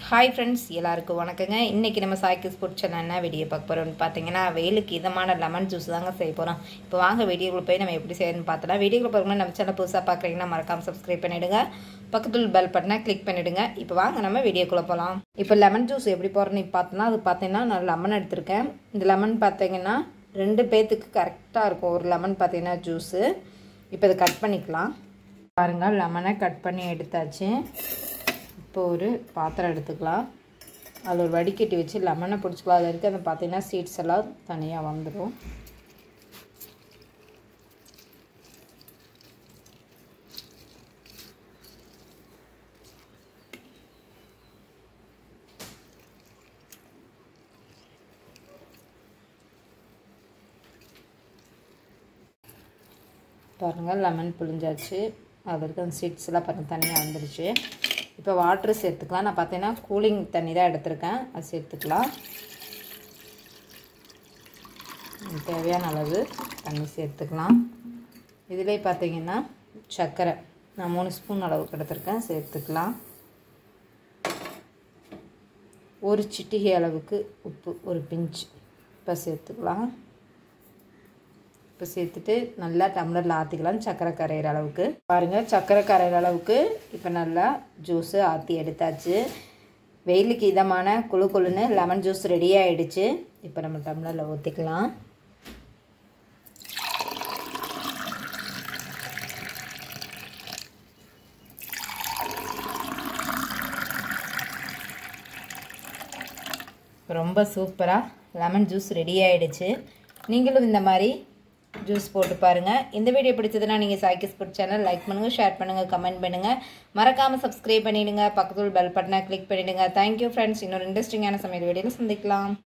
hi friends எல்லாருக்கும் வணக்கங்க இன்றைக்கி நம்ம சாய்க்கு ஸ்போர்ட் சேனல் என்ன வீடியோ பார்க்க போகிறோம்னு பார்த்தீங்கன்னா வெயிலுக்கு இதமான லெமன் ஜூஸ் தாங்க செய்ய போகிறோம் இப்போ வாங்க வீடியோக்குள்ள போய் நம்ம எப்படி செய்யணும்னு பார்த்தலாம் வீடியோக்குள்ள போகிறோம்னா நம்ம சேனல் புதுசாக பார்க்குறீங்கன்னா மறக்காமல் சப்ஸ்கிரைப் பண்ணிவிடுங்க பக்கத்தில் பெல் பட்டனை கிளிக் பண்ணிவிடுங்க இப்போ வாங்க நம்ம வீடியோக்குள்ளே போகலாம் இப்போ லெமன் ஜூஸ் எப்படி போகிறோன்னு பார்த்தோன்னா அது பார்த்தீங்கன்னா நான் லெமன் எடுத்திருக்கேன் இந்த லெமன் பார்த்தீங்கன்னா ரெண்டு பேர்த்துக்கு கரெக்டாக இருக்கும் ஒரு லெமன் பார்த்தீங்கன்னா ஜூஸு இப்போ இதை கட் பண்ணிக்கலாம் பாருங்கள் லெமனை கட் பண்ணி எடுத்தாச்சு இப்போ ஒரு பாத்திரம் எடுத்துக்கலாம் அதில் ஒரு வடிகட்டி வச்சு லெமனை பிடிச்சிக்கலாம் அதில் இருக்க அந்த பார்த்தீங்கன்னா சீட்ஸ் எல்லாம் தனியாக வந்துடும் பாருங்கள் லெமன் புழிஞ்சாச்சு அதில் இருக்க அந்த சீட்ஸ் எல்லாம் பாருங்கள் தனியாக வந்துடுச்சு இப்போ வாட்ரு சேர்த்துக்கலாம் நான் பார்த்தீங்கன்னா கூலிங் தண்ணி தான் எடுத்திருக்கேன் அது சேர்த்துக்கலாம் தேவையான அளவு தண்ணி சேர்த்துக்கலாம் இதிலே பார்த்தீங்கன்னா சர்க்கரை நான் மூணு ஸ்பூன் அளவுக்கு எடுத்திருக்கேன் சேர்த்துக்கலாம் ஒரு சிட்டிகை அளவுக்கு உப்பு ஒரு பிஞ்ச் இப்போ சேர்த்துக்கலாம் இப்போ சேர்த்துட்டு நல்லா டம்ளரில் ஆற்றிக்கலாம் சக்கரை கரையிற அளவுக்கு பாருங்கள் சக்கரை கரையிற அளவுக்கு இப்போ நல்லா ஜூஸு ஆற்றி எடுத்தாச்சு வெயிலுக்கு இதமான குழு குழுன்னு லெமன் ஜூஸ் ரெடி ஆகிடுச்சு இப்போ நம்ம டம்ளரில் ஊற்றிக்கலாம் ரொம்ப சூப்பராக லெமன் ஜூஸ் ரெடி ஆகிடுச்சு நீங்களும் இந்த மாதிரி ஜூஸ் போட்டு பாருங்கள் இந்த வீடியோ பிடிச்சதுன்னா நீங்கள் சாய்க்கு ஸ்போர்ட் சேனல் லைக் பண்ணுங்கள் ஷேர் பண்ணுங்கள் கமெண்ட் பண்ணுங்கள் மறக்காமல் சப்ஸ்கிரைப் பண்ணிவிடுங்க பக்கத்தில் பெல் பட்டனை கிளிக் பண்ணிவிடுங்க தேங்க்யூ ஃப்ரெண்ட்ஸ் இன்னொரு இன்ட்ரெஸ்டிங்கான சமையல் வீடியோவில் சந்திக்கலாம்